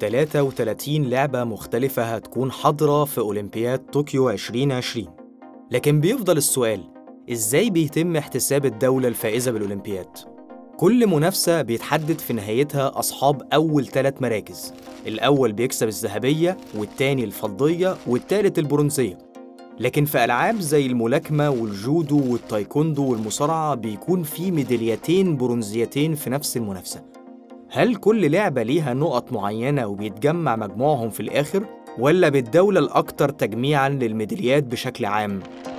33 لعبة مختلفة هتكون حاضرة في أولمبياد طوكيو 2020 لكن بيفضل السؤال إزاي بيتم احتساب الدولة الفائزة بالأولمبياد؟ كل منافسة بيتحدد في نهايتها أصحاب أول ثلاث مراكز الأول بيكسب الذهبية والتاني الفضية والتالت البرونزية لكن في ألعاب زي الملاكمة والجودو والتايكوندو والمصارعة بيكون في ميداليتين برونزيتين في نفس المنافسة هل كل لعبة ليها نقط معينة وبيتجمع مجموعهم في الآخر؟ ولا بالدولة الأكثر تجميعاً للميداليات بشكل عام؟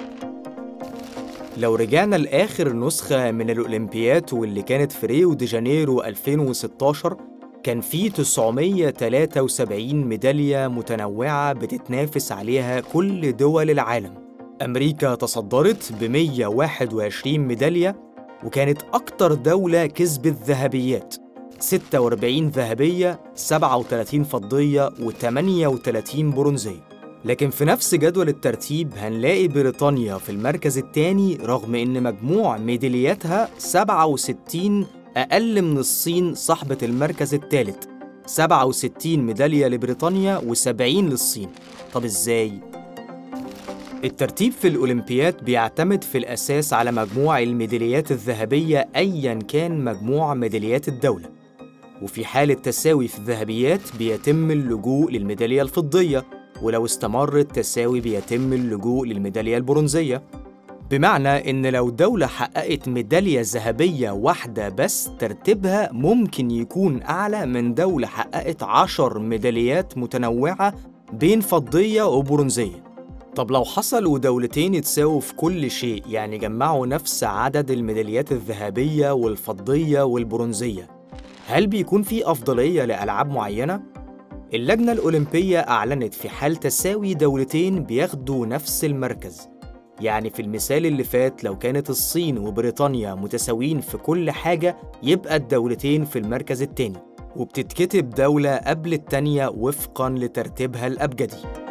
لو رجعنا لآخر نسخة من الأولمبياد واللي كانت في ريو دي جانيرو 2016 كان في 973 ميدالية متنوعة بتتنافس عليها كل دول العالم أمريكا تصدرت ب 121 ميدالية وكانت أكتر دولة كسبت ذهبيات 46 ذهبية 37 فضية و38 برونزية لكن في نفس جدول الترتيب هنلاقي بريطانيا في المركز الثاني رغم إن مجموع ميدالياتها 67 أقل من الصين صاحبة المركز الثالث 67 ميدالية لبريطانيا و70 للصين طب إزاي؟ الترتيب في الأولمبياد بيعتمد في الأساس على مجموع الميداليات الذهبية أياً كان مجموع ميداليات الدولة وفي حالة تساوي في الذهبيات بيتم اللجوء للميدالية الفضية ولو استمر التساوي بيتم اللجوء للميدالية البرونزية بمعنى إن لو دولة حققت ميدالية ذهبية واحدة بس ترتيبها ممكن يكون أعلى من دولة حققت عشر ميداليات متنوعة بين فضية وبرونزية طب لو حصل ودولتين يتساووا في كل شيء يعني جمعوا نفس عدد الميداليات الذهبية والفضية والبرونزية هل بيكون في أفضلية لألعاب معينة؟ اللجنة الأولمبية أعلنت في حال تساوي دولتين بياخدوا نفس المركز يعني في المثال اللي فات لو كانت الصين وبريطانيا متساويين في كل حاجة يبقى الدولتين في المركز التاني وبتتكتب دولة قبل التانية وفقاً لترتيبها الأبجدي